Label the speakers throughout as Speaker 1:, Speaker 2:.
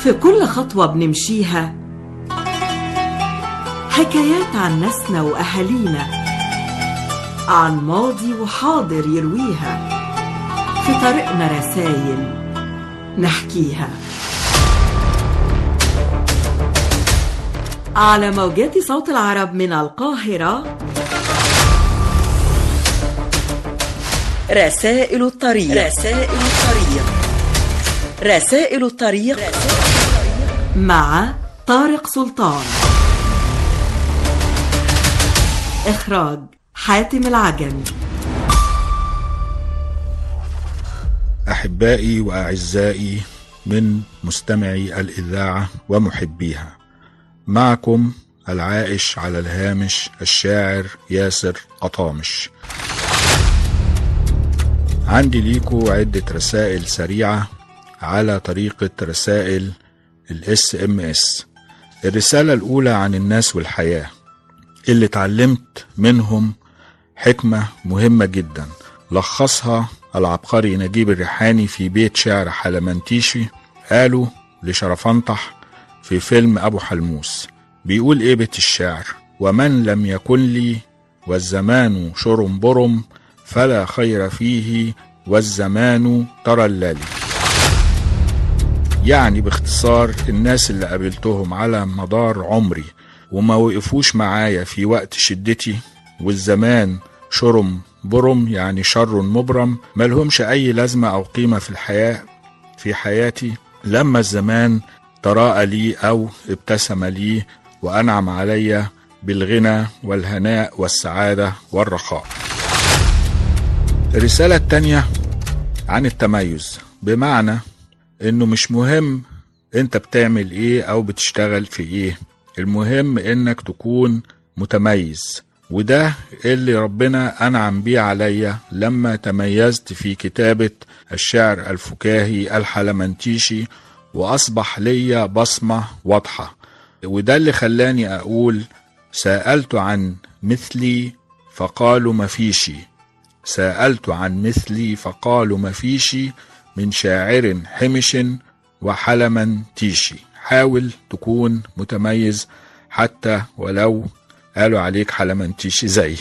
Speaker 1: في كل خطوة بنمشيها حكايات عن ناسنا وأهالينا عن ماضي وحاضر يرويها في طريقنا رسايل نحكيها على موجات صوت العرب من القاهرة رسائل الطريق رسائل الطريق رسائل الطريق مع طارق سلطان إخراج حاتم العجمي
Speaker 2: أحبائي وأعزائي من مستمعي الإذاعة ومحبيها معكم العائش على الهامش الشاعر ياسر قطامش عندي ليكو عدة رسائل سريعة على طريقة رسائل الاس ام اس الرسالة الأولى عن الناس والحياة اللي اتعلمت منهم حكمة مهمة جدا لخصها العبقري نجيب الريحاني في بيت شعر حلمنتيشي قالوا لشرفنطح في فيلم أبو حلموس بيقول إيه بيت الشعر ومن لم يكن لي والزمان شرم برم فلا خير فيه والزمان ترللي يعني باختصار الناس اللي قابلتهم على مدار عمري وما وقفوش معايا في وقت شدتي والزمان شرم برم يعني شر مبرم ملهمش أي لازمة أو قيمة في الحياة في حياتي لما الزمان تراءى لي أو ابتسم لي وأنعم علي بالغنى والهناء والسعادة والرخاء الرسالة التانية عن التميز بمعنى انه مش مهم انت بتعمل ايه او بتشتغل في ايه المهم انك تكون متميز وده اللي ربنا انعم بيه عليا لما تميزت في كتابة الشعر الفكاهي الحلمنتيشي واصبح ليا بصمة واضحة وده اللي خلاني اقول سألت عن مثلي فقالوا مفيشي سألت عن مثلي فقالوا مفيشي من شاعر حمش وحلما تيشي حاول تكون متميز حتى ولو قالوا عليك حلما تيشي زي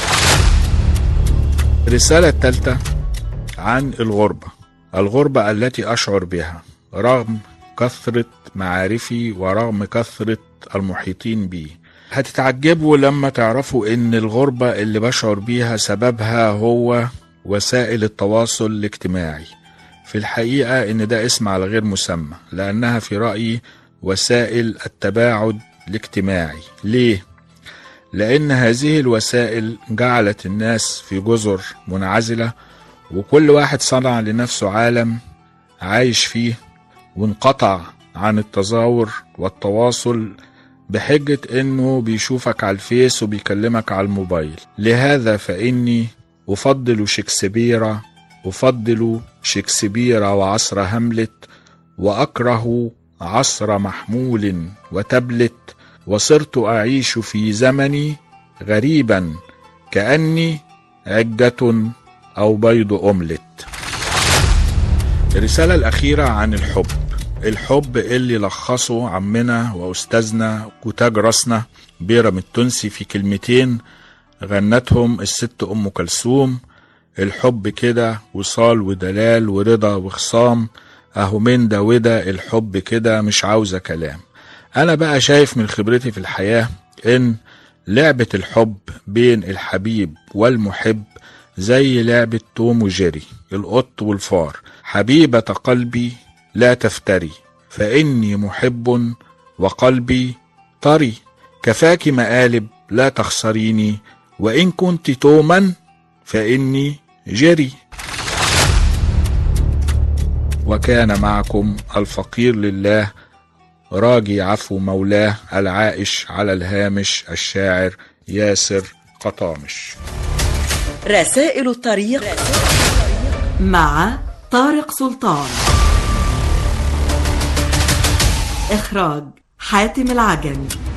Speaker 2: الرسالة الثالثة عن الغربة الغربة التي أشعر بها رغم كثرة معارفي ورغم كثرة المحيطين بي هتتعجبوا لما تعرفوا ان الغربة اللي بشعر بيها سببها هو وسائل التواصل الاجتماعي في الحقيقة ان ده اسم على غير مسمى لانها في رأيي وسائل التباعد الاجتماعي ليه؟ لان هذه الوسائل جعلت الناس في جزر منعزلة وكل واحد صنع لنفسه عالم عايش فيه وانقطع عن التزاور والتواصل بحجة انه بيشوفك على الفيس وبيكلمك على الموبايل لهذا فاني افضل شكسبيرا افضل شكسبيرا وعصر هملت واكره عصر محمول وتبلت وصرت اعيش في زمني غريبا كاني عجة او بيض اوملت الرسالة الاخيرة عن الحب الحب اللي لخصه عمنا واستاذنا وتاج راسنا بيرم التونسي في كلمتين غنتهم الست ام كلثوم الحب كده وصال ودلال ورضا وخصام اهو من ده وده الحب كده مش عاوزه كلام انا بقى شايف من خبرتي في الحياه ان لعبه الحب بين الحبيب والمحب زي لعبه توم وجيري القط والفار حبيبه قلبي لا تفتري فاني محب وقلبي طري كفاك مقالب لا تخسريني وان كنت توما فاني جري وكان معكم الفقير لله راجي عفو مولاه العائش على الهامش الشاعر ياسر قطامش
Speaker 1: رسائل الطريق مع طارق سلطان إخراج حاتم العجمي